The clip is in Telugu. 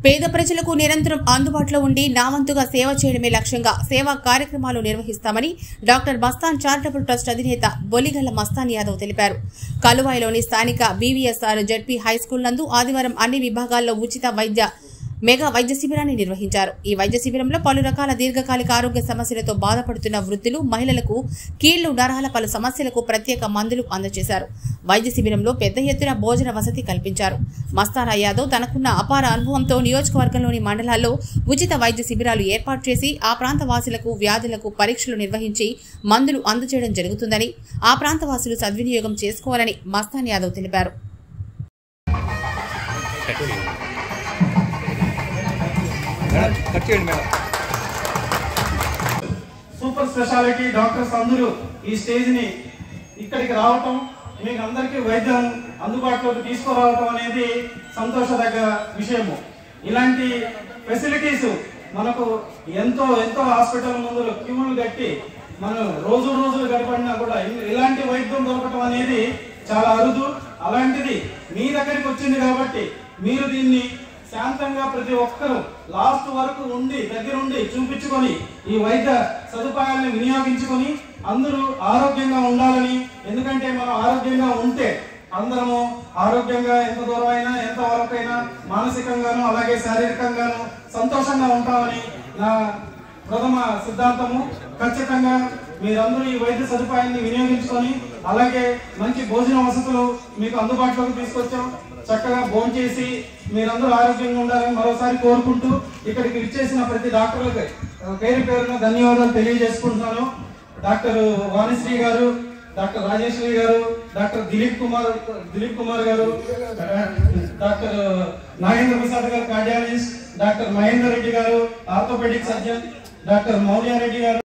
పేద ప్రజలకు నిరంతరం అందుబాటులో ఉండి నా వంతుగా సేవ చేయడమే లక్ష్యంగా సేవా కార్యక్రమాలు నిర్వహిస్తామని డాక్టర్ మస్తాన్ చారిటబుల్ ట్రస్ట్ అధినేత బొలిగల్ల మస్తాన్ యాదవ్ తెలిపారు కలువాయిలోని స్థానిక బీవీఎస్ఆర్ జడ్పీ హైస్కూల్ నందు ఆదివారం అన్ని విభాగాల్లో ఉచిత వైద్య మెగా వైద్య శిబిరాన్ని నిర్వహించారు ఈ వైద్య శిబిరంలో పలు రకాల దీర్ఘకాలిక ఆరోగ్య సమస్యలతో బాధపడుతున్న వృద్ధులు మహిళలకు కీళ్లు నరాల పలు సమస్యలకు ప్రత్యేక మందులు అందజేశారు వైద్య శిబిరంలో పెద్ద ఎత్తున భోజన వసతి కల్పించారు మస్తానా యాదవ్ తనకున్న అపార అనుభవంతో నియోజకవర్గంలోని మండలాల్లో ఉచిత వైద్య శిబిరాలు ఏర్పాటు చేసి ఆ ప్రాంత వాసులకు వ్యాధులకు పరీక్షలు నిర్వహించి మందులు అందజేయడం జరుగుతుందని ఆ ప్రాంత వాసులు సద్వినియోగం చేసుకోవాలని మస్తాన్ యాదవ్ తెలిపారు మేడం కట్ చేయండి మేడం సూపర్ స్పెషాలిటీ డాక్టర్స్ అందరూ ఈ స్టేజ్ ని ఇక్కడికి రావటం మీకు అందరికీ వైద్యం అందుబాటులోకి తీసుకురావటం అనేది సంతోషదగ్గ విషయము ఇలాంటి ఫెసిలిటీస్ మనకు ఎంతో ఎంతో హాస్పిటల్ ముందు క్యూలు కట్టి మనం రోజు రోజులు గడపడినా కూడా ఇ- ఇలాంటి వైద్యం దొరకటం అనేది చాలా అరుదు అలాంటిది మీ దగ్గరికి వచ్చింది కాబట్టి మీరు దీన్ని శాంతంగా ప్రతి ఒక్కరూ లాస్ట్ వరకు ఉండి దగ్గరుండి చూపించుకొని ఈ వైద్య సదుపాయాలను వినియోగించుకొని అందరూ ఆరోగ్యంగా ఉండాలని ఎందుకంటే మనం ఆరోగ్యంగా ఉంటే అందరము ఆరోగ్యంగా ఎంత దూరం అయినా ఎంత వరకైనా మానసికంగాను అలాగే శారీరకంగాను సంతోషంగా ఉంటామని నా ప్రథమ సిద్ధాంతము ఖచ్చితంగా మీరందరూ ఈ వైద్య సదుపాయాన్ని వినియోగించుకొని అలాగే మంచి భోజన వసతులు మీకు అందుబాటులోకి తీసుకొచ్చాం చక్కగా భోజనం చేసి మీరందరూ ఆరోగ్యంగా ఉండాలని మరోసారి కోరుకుంటూ ఇక్కడికి ఇచ్చేసిన ప్రతి డాక్టర్లకి ఆ, పేరు పేరున ధన్యవాదాలు తెలియజేసుకుంటున్నాను డాక్టర్ వాణిశ్రీ గారు డాక్టర్ రాజేశ్వరి గారు డాక్టర్ దిలీప్ కుమార్ దిలీప్ కుమార్ గారు డాక్టర్ నాగేంద్ర ప్రసాద్ గారు కార్డియాలజిస్ట్ డాక్టర్ మహేందర్ రెడ్డి గారు ఆర్థోపెడిక్ సర్జన్ డాక్టర్ మౌర్యారెడ్డి గారు